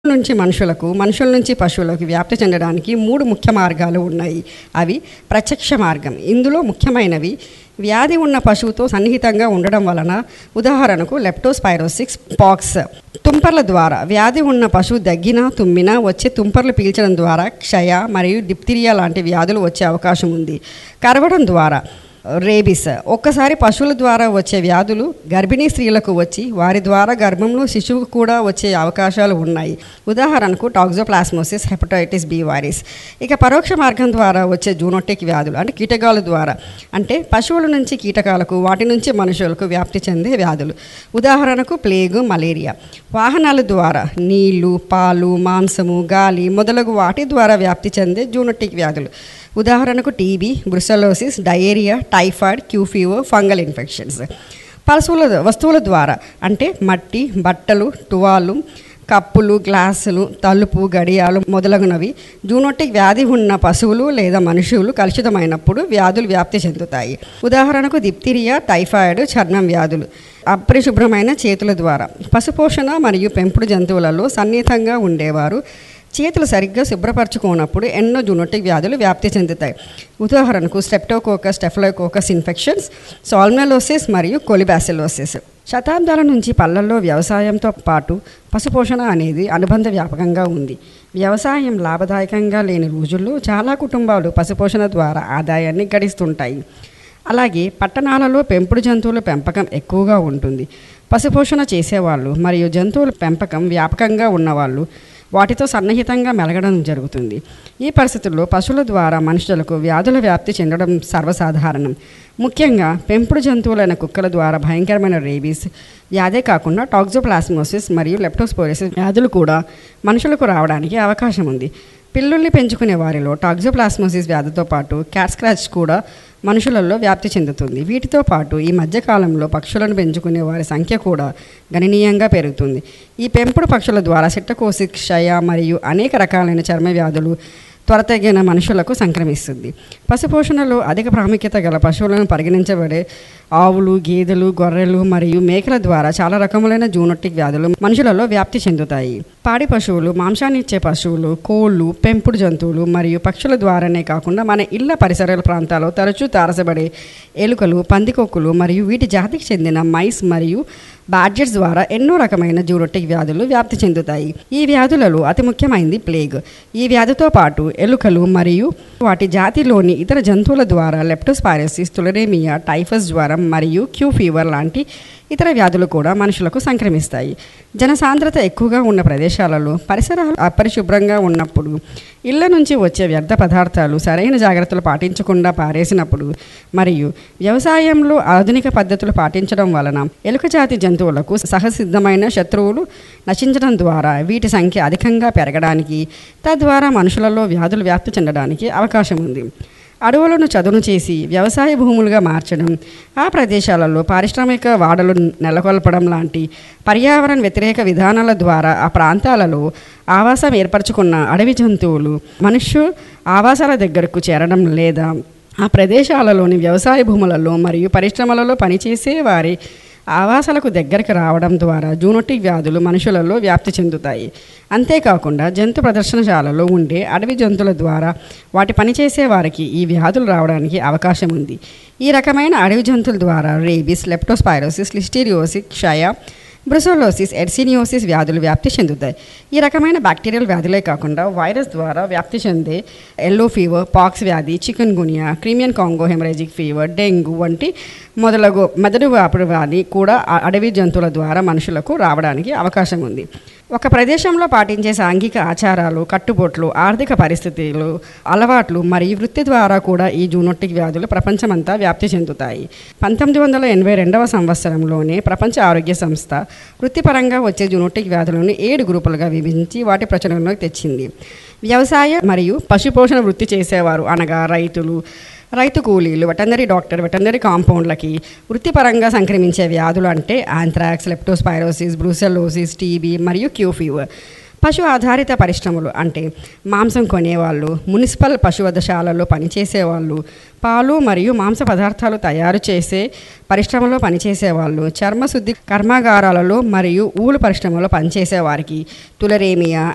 నుంచి మనుషులకు మనుషుల నుంచి పశువులకు వ్యాప్తి చెందడానికి మూడు ముఖ్య మార్గాలు ఉన్నాయి అవి ప్రత్యక్ష మార్గం ఇందులో ముఖ్యమైనవి వ్యాధి ఉన్న పశువుతో సన్నిహితంగా ఉండడం వలన ఉదాహరణకు లెప్టోస్పైరోసిక్స్ పాక్స్ తుంపర్ల ద్వారా వ్యాధి ఉన్న పశువు దగ్గినా తుమ్మినా వచ్చే తుంపర్లు పీల్చడం ద్వారా క్షయ మరియు డిప్తిరియా లాంటి వ్యాధులు వచ్చే అవకాశం ఉంది కరవడం ద్వారా రేబిస్ ఒక్కసారి పశువుల ద్వారా వచ్చే వ్యాధులు గర్భిణీ స్త్రీలకు వచ్చి వారి ద్వారా గర్భంలో శిశువుకు కూడా వచ్చే అవకాశాలు ఉన్నాయి ఉదాహరణకు టాక్సోప్లాస్మోసిస్ హెపటైటిస్ బి వైరస్ ఇక పరోక్ష మార్గం ద్వారా వచ్చే జూనోటిక్ వ్యాధులు అంటే కీటకాల ద్వారా అంటే పశువుల నుంచి కీటకాలకు వాటి నుంచి మనుషులకు వ్యాప్తి చెందే వ్యాధులు ఉదాహరణకు ప్లేగు మలేరియా వాహనాల ద్వారా నీళ్లు పాలు మాంసము గాలి మొదలగు వాటి ద్వారా వ్యాప్తి చెందే జూనోటిక్ వ్యాధులు ఉదాహరణకు TB brucellosis diarrhoea typhoid Q fever fungal infections పశువుల వస్తువుల ద్వారా అంటే మట్టి బట్టలు టువాలు కప్పులు గ్లాసులు తలుపు గడియాలు మొదలగునవి జూనోటిక్ వ్యాధి ఉన్న పశువులు లేదా మనుషులు కలుషితమైనప్పుడు వ్యాధులు వ్యాప్తి చెందుతాయి ఉదాహరణకు దిప్తిరియా టైఫాయిడ్ చర్మం వ్యాధులు అపరిశుభ్రమైన చేతుల ద్వారా పశుపోషణ మరియు పెంపుడు జంతువులలో సన్నిహితంగా ఉండేవారు చేతులు సరిగ్గా శుభ్రపరచుకోనప్పుడు ఎన్నో జూనోటిక్ వ్యాధులు వ్యాప్తి చెందుతాయి ఉదాహరణకు స్టెప్టోకోకస్ స్టెఫ్లోకోకస్ ఇన్ఫెక్షన్స్ సాల్మెలోసిస్ మరియు కొలిబాసిలోసిస్ శతాబ్దాల నుంచి పల్లెల్లో వ్యవసాయంతో పాటు పశుపోషణ అనేది అనుబంధ వ్యాపకంగా ఉంది వ్యవసాయం లాభదాయకంగా లేని రోజుల్లో చాలా కుటుంబాలు పశుపోషణ ద్వారా ఆదాయాన్ని గడిస్తుంటాయి అలాగే పట్టణాలలో పెంపుడు జంతువుల పెంపకం ఎక్కువగా ఉంటుంది పశుపోషణ చేసేవాళ్ళు మరియు జంతువుల పెంపకం వ్యాపకంగా ఉన్నవాళ్ళు వాటితో సన్నిహితంగా మెలగడం జరుగుతుంది ఈ పరిస్థితుల్లో పశువుల ద్వారా మనుషులకు వ్యాధుల వ్యాప్తి చెందడం సర్వసాధారణం ముఖ్యంగా పెంపుడు జంతువులైన కుక్కల ద్వారా భయంకరమైన రేబీస్ వ్యాధే కాకుండా టాక్సోప్లాస్మోసిస్ మరియు లెప్టోస్పోరిసిస్ వ్యాధులు కూడా మనుషులకు రావడానికి అవకాశం ఉంది పిల్లుల్ని పెంచుకునే వారిలో టాక్సోప్లాస్మోసిస్ వ్యాధితో పాటు క్యాట్ స్క్రాచ్ కూడా మనుషులలో వ్యాప్తి చెందుతుంది వీటితో పాటు ఈ మధ్యకాలంలో పక్షులను పెంచుకునే వారి సంఖ్య కూడా గణనీయంగా పెరుగుతుంది ఈ పెంపుడు పక్షుల ద్వారా సిట్టకోసి క్షయ మరియు అనేక రకాలైన చర్మ వ్యాధులు త్వరతగిన మనుషులకు సంక్రమిస్తుంది పశుపోషణలో అధిక ప్రాముఖ్యత గల పశువులను పరిగణించబడే ఆవులు గేదెలు గొర్రెలు మరియు మేకల ద్వారా చాలా రకములైన జూనోటిక్ వ్యాధులు మనుషులలో వ్యాప్తి చెందుతాయి పాడి పశువులు మాంసాన్ని ఇచ్చే పశువులు కోళ్ళు పెంపుడు జంతువులు మరియు పక్షుల ద్వారానే కాకుండా మన ఇళ్ల పరిసరాల ప్రాంతాల్లో తరచూ తారసబడే ఎలుకలు పందికొక్కులు మరియు వీటి జాతికి చెందిన మైస్ మరియు బ్యాడ్జెట్స్ ద్వారా ఎన్నో రకమైన జూరోటిక్ వ్యాధులు వ్యాప్తి చెందుతాయి ఈ వ్యాధులలో అతి ముఖ్యమైనది ప్లేగ్ ఈ వ్యాధితో పాటు ఎలుకలు మరియు వాటి జాతిలోని ఇతర జంతువుల ద్వారా లెప్టోస్పాయిరసిస్ తులరేమియా టైఫస్ జ్వరం మరియు క్యూ ఫీవర్ లాంటి ఇతర వ్యాధులు కూడా మనుషులకు సంక్రమిస్తాయి జనసాంద్రత ఎక్కువగా ఉన్న ప్రదేశాలలో పరిసరాలు అపరిశుభ్రంగా ఉన్నప్పుడు ఇళ్ల నుంచి వచ్చే వ్యర్థ పదార్థాలు సరైన జాగ్రత్తలు పాటించకుండా పారేసినప్పుడు మరియు వ్యవసాయంలో ఆధునిక పద్ధతులు పాటించడం వలన ఎలుక జాతి జంతువులకు సహసిద్ధమైన శత్రువులు నశించడం ద్వారా వీటి సంఖ్య అధికంగా పెరగడానికి తద్వారా మనుషులలో వ్యాధులు వ్యాప్తి చెందడానికి అవకాశం ఉంది అడవులను చదును చేసి వ్యవసాయ భూములుగా మార్చడం ఆ ప్రదేశాలలో పారిశ్రామిక వాడలు నెలకొల్పడం లాంటి పర్యావరణ వ్యతిరేక విధానాల ద్వారా ఆ ప్రాంతాలలో ఆవాసం ఏర్పరచుకున్న అడవి జంతువులు మనుష్యు ఆవాసాల దగ్గరకు చేరడం లేదా ఆ ప్రదేశాలలోని వ్యవసాయ భూములలో మరియు పరిశ్రమలలో పనిచేసే వారి ఆవాసాలకు దగ్గరికి రావడం ద్వారా జూనోటిక్ వ్యాధులు మనుషులలో వ్యాప్తి చెందుతాయి అంతేకాకుండా జంతు ప్రదర్శనశాలలో ఉండే అడవి జంతువుల ద్వారా వాటి పనిచేసే వారికి ఈ వ్యాధులు రావడానికి అవకాశం ఉంది ఈ రకమైన అడవి జంతువుల ద్వారా రేబిస్ లెప్టోస్పైరోసిస్ లిస్టీరియోసిస్ క్షయ బ్రుసోలోసిస్ ఎడ్సినియోసిస్ వ్యాధులు వ్యాప్తి చెందుతాయి ఈ రకమైన బ్యాక్టీరియల్ వ్యాధులే కాకుండా వైరస్ ద్వారా వ్యాప్తి చెందే ఎల్లో ఫీవర్ పాక్స్ వ్యాధి chikungunya Crimean Congo haemorrhagic fever dengue వంటి మొదలగు మెదడు వ్యాపుడు వ్యాధి కూడా ఆ అడవి జంతువుల ద్వారా మనుషులకు రావడానికి అవకాశం ఉంది ఒక ప్రదేశంలో పాటించే సాంఘిక ఆచారాలు కట్టుబొట్లు ఆర్థిక పరిస్థితులు అలవాట్లు మరియు వృత్తి ద్వారా కూడా ఈ జూనోటిక్ వ్యాధులు ప్రపంచమంతా వ్యాప్తి చెందుతాయి పంతొమ్మిది వందల ఎనభై రెండవ సంవత్సరంలోనే ప్రపంచ ఆరోగ్య సంస్థ వృత్తిపరంగా వచ్చే జూనోటిక్ వ్యాధులను ఏడు గ్రూపులుగా విభజించి వాటి ప్రచురణలోకి తెచ్చింది వ్యవసాయ మరియు పశుపోషణ వృత్తి చేసేవారు అనగా రైతులు రైతు కూలీలు వెటనరీ డాక్టర్ వెటనరీ కాంపౌండ్లకి వృత్తిపరంగా సంక్రమించే వ్యాధులు అంటే ఆంథ్రాక్స్ లెప్టోస్పైరోసిస్ బ్రూసెలోసిస్ టీబీ మరియు క్యూ ఫీవర్ పశు ఆధారిత పరిశ్రమలు అంటే మాంసం కొనేవాళ్ళు మున్సిపల్ పశువధశాలలో పనిచేసేవాళ్ళు పాలు మరియు మాంస పదార్థాలు తయారు చేసే పరిశ్రమలో పనిచేసేవాళ్ళు చర్మశుద్ధి కర్మాగారాలలో మరియు ఊలు పరిశ్రమలో పనిచేసే వారికి తులరేమియా